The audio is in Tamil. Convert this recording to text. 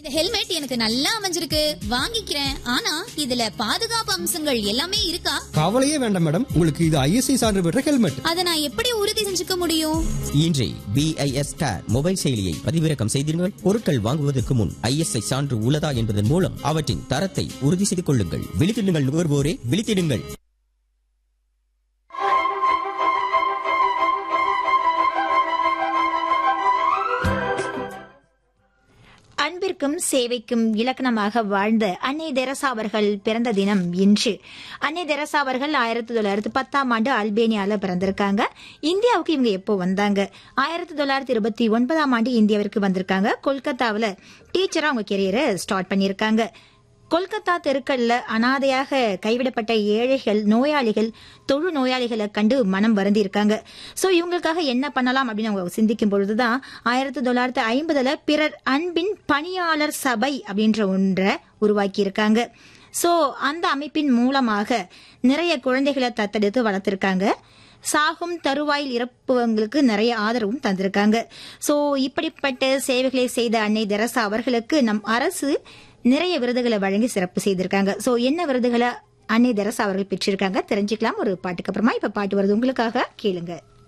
இந்த ஹெல்மெட் எனக்கு நல்லா அமைஞ்சிருக்கு வாங்கிக்கிறேன் ஆனா இதுல பாதுகாப்பு அம்சங்கள் எல்லாமே இருக்கா கவலையே வேண்டாம் மேடம் உங்களுக்கு இது ஐஎஸ்ஐ சான்று பெற்ற ஹெல்மெட் அத நான் எப்படி உறுதி செஞ்சுக்க முடியும் இன்றே பிஐஎஸ் கேர் மொபைல் செயலியை பதிவிறக்கம் செய்திருங்கள் பொருட்கள் வாங்குவதற்கு முன் ஐஎஸ்ஐ சான்று உள்ளதா என்பதன் மூலம் அவற்றின் தரத்தை உறுதி செய்து கொள்ளுங்கள் விழித்திடுங்கள் நுகர்வோரே விழித்திடுங்கள் அன்பிற்கும் சேவைக்கும் இலக்கணமாக வாழ்ந்த அன்னை தெரசா அவர்கள் பிறந்த தினம் இன்று அன்னை தெரசா அவர்கள் ஆயிரத்தி தொள்ளாயிரத்தி பத்தாம் ஆண்டு அல்பேனியால பிறந்திருக்காங்க இந்தியாவுக்கு இவங்க எப்போ வந்தாங்க ஆயிரத்தி தொள்ளாயிரத்தி இருபத்தி ஒன்பதாம் ஆண்டு இந்தியாவிற்கு வந்திருக்காங்க கொல்கத்தாவில் டீச்சரா அவங்க கெரியரை ஸ்டார்ட் பண்ணியிருக்காங்க கொல்கத்தா தெருக்கள்ல அனாதையாக கைவிடப்பட்ட ஏழைகள் நோயாளிகள் தொழு நோயாளிகளை கண்டு மனம் வருந்தி இருக்காங்க சோ இவங்களுக்காக என்ன பண்ணலாம் அப்படின்னு அவங்க சிந்திக்கும் பொழுதுதான் ஆயிரத்தி தொள்ளாயிரத்தி ஐம்பதுல பிறர் அன்பின் பணியாளர் சபை அப்படின்ற ஒன்றை உருவாக்கி இருக்காங்க சோ அந்த அமைப்பின் மூலமாக நிறைய குழந்தைகளை தத்தெடுத்து வளர்த்திருக்காங்க சாகும் தருவாயில் இறப்புவங்களுக்கு நிறைய ஆதரவும் தந்திருக்காங்க சோ இப்படிப்பட்ட சேவைகளை செய்த அன்னை தெரசா அவர்களுக்கு நம் அரசு நிறைய விருதுகளை வழங்கி சிறப்பு செய்திருக்காங்க சோ என்ன விருதுகளை அன்னை தெரசா அவர்கள் பெற்றிருக்காங்க தெரிஞ்சுக்கலாம் ஒரு பாட்டுக்கு அப்புறமா இப்ப பாட்டு வருது உங்களுக்காக கேளுங்க